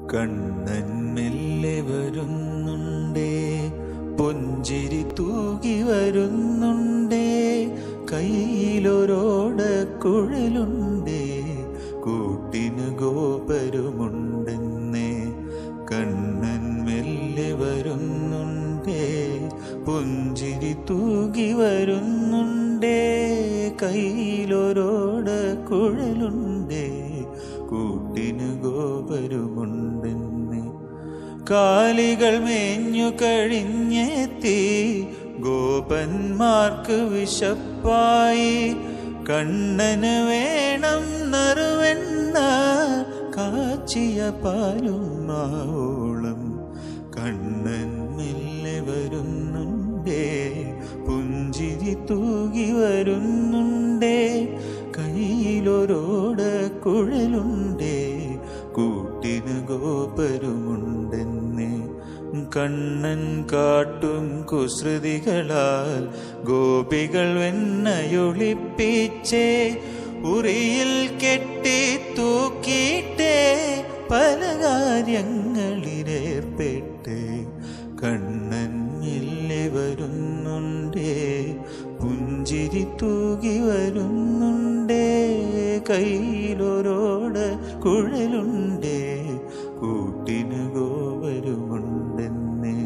കണ്ണൻ മെല്ലെ വരുന്നുണ്ടേ പുഞ്ചിരി തൂകി വരുന്നുണ്ടേ കയ്യിലൊരോട കുഴലുണ്ടേ കൂട്ടിന് ഗോപരുമുണ്ടെന്നേ കണ്ണൻ മെല്ലെ വരുന്നുണ്ടേ പുഞ്ചിരി തൂകി വരുന്നുണ്ടേ കയ്യിലൊരോട കുഴലുണ്ടേ കൂട്ടിന് ഗോപരുമുണ്ടെന്നേ കാലികൾ മേഞ്ഞു കഴിഞ്ഞെത്തി ഗോപന്മാർക്ക് വിശപ്പായി കണ്ണന് വേണം നറുവെണ്ണ കാച്ചിയ പാലും മാവോളം കണ്ണൻ മെല്ലെ വരുന്നുണ്ടേ പുഞ്ചിരി തൂകി വരുന്നുണ്ടേ കയ്യിലൊരോട കുഴലുണ്ടേ കൂട്ടിന് ഗോപരുമുണ്ടെന്നേ കണ്ണൻ കാട്ടും കുസൃതികളാൽ ഗോപികൾ വെണ്ണയൊളിപ്പിച്ചേ ഉറിയിൽ കെട്ടി തൂക്കിയിട്ടേ പല കാര്യങ്ങളിലേർപ്പെട്ടേ കണ്ണൻ മെല്ലെ വരുന്നുണ്ടേ പുഞ്ചിരി തൂകി വരുന്നുണ്ടേ കയ്യിലൊരോട് കുഴലുണ്ടേ കൂട്ടിന് ഗോവരുമുണ്ടെന്നേ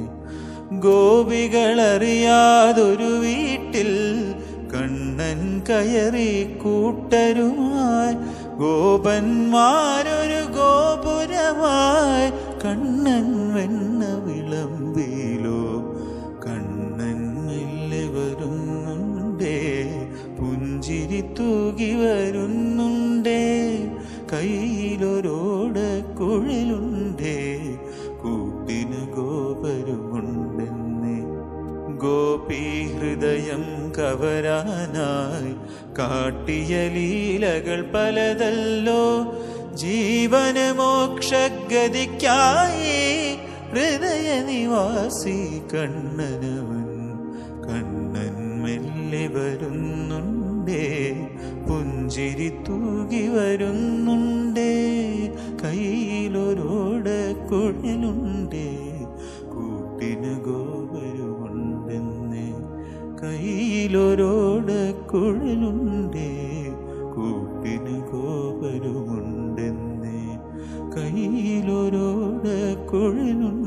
ഗോപികളറിയാതൊരു വീട്ടിൽ കണ്ണൻ കയറി കൂട്ടരുമായി ഗോപന്മാരൊരു ഗോപുരമായി കണ്ണൻ വെണ്ണ വിളമ്പിലോ കണ്ണൻ മെല്ലെ വരുന്നുണ്ടേ പുഞ്ചിരി തൂകി വരുന്നുണ്ടേ കയ്യിലൊരോട് കുഴലുണ്ടേ കൂട്ടിന് ഗോപരുമുണ്ടെന്നേ ഗോപി ഹൃദയം കവരാനായി കാട്ടിയ ലീലകൾ പലതല്ലോ ജീവന മോക്ഷഗതിക്കായി ഹൃദയ നിവാസി കണ്ണനവൻ കണ്ണൻ മെല്ലെ വരുന്നുണ്ടേ പുഞ്ചിരി തൂകി വരുന്നുണ്ടേ കയ്യിലൊരോട് കുഴലുണ്ടേ കൂട്ടിന് ഗോപരുമുണ്ടെന്നേ കയ്യിലൊരോട് കുഴലുണ്ടേ കൂട്ടിന് ഗോപരുമുണ്ടെന്നേ കയ്യിലൊരോട് കുഴലുണ്ട്